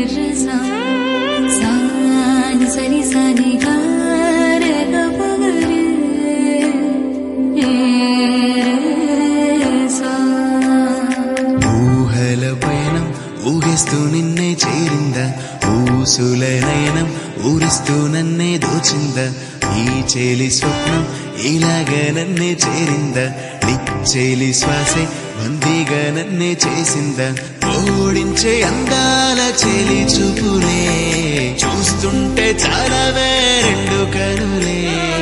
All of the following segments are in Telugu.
రసా సాని సరి సాని గారె గపగరి సా ఊహల పయనం ఊగిస్తూ నిన్నే చేరిందా ఊసుల నయనం ఊరిస్తూ నన్నే దోచిందా ఈ చేలి స్వప్నం ఇలాగ నన్నే చేరిందా నిచ్చేలి శ్వాసే బందీగా నన్నే చేసిందా ఓడించే అందాల చెలి చూపులే చూస్తుంటే చాలా రెండు కనులే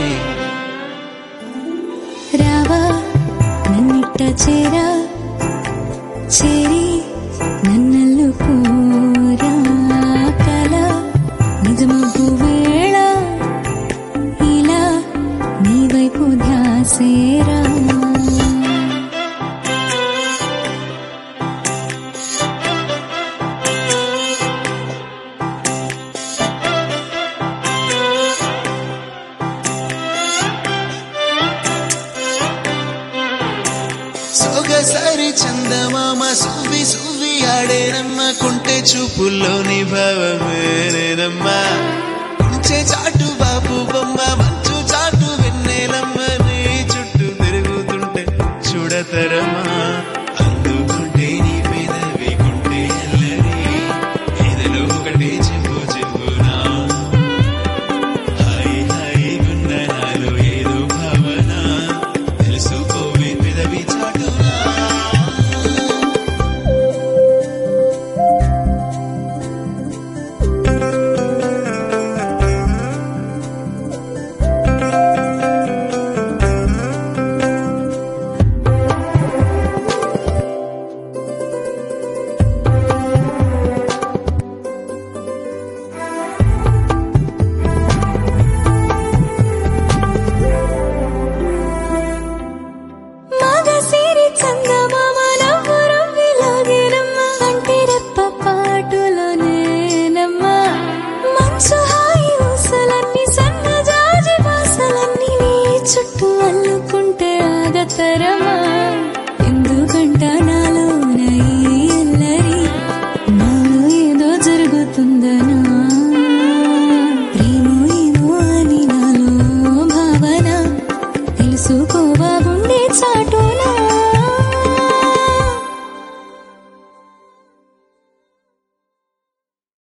రావా నన్నిట్ట చేరా చేరి నన్నల్లు కోరా కల నిజమబ్బు వేళ ఇలా నీ వైపు ధ్యాసేరా సొగసారి చందమామ సువ్వి సువ్వి ఆడేనమ్మ కుంటే చూపుల్లోని భావమేనమ్మా కుంచే చాటు బాబు బొమ్మ మంచు చాటు వెన్నెలమ్మ నీ చుట్టూ తిరుగుతుంటే చూడతరమా అందుకుంటే నీ పెదవి కుంటే ఎల్లరి ఏదలో ఒకటే చెప్పు చెప్పునా హాయ్ హాయ్ గున్న నాలో ఏదో భావన తెలుసుకోవే పెదవి చాటునా మగసిరి చందమామ నవ్వు రవ్విలాగేనమ్మ అంటే రెప్ప పాటులో నేనమ్మా మంచు హాయి ఊసలన్నీ సన్నజాజి వాసలన్నీ నీ చుట్టూ అల్లుకుంటే ఆగతరమా ఎందుకంట నాలోన ఈ అల్లరి నాలో ఏదో జరుగుతుందనా ప్రేమో ఏమో అని నాలో భావన తెలుసుకోవా ఉండే చాటు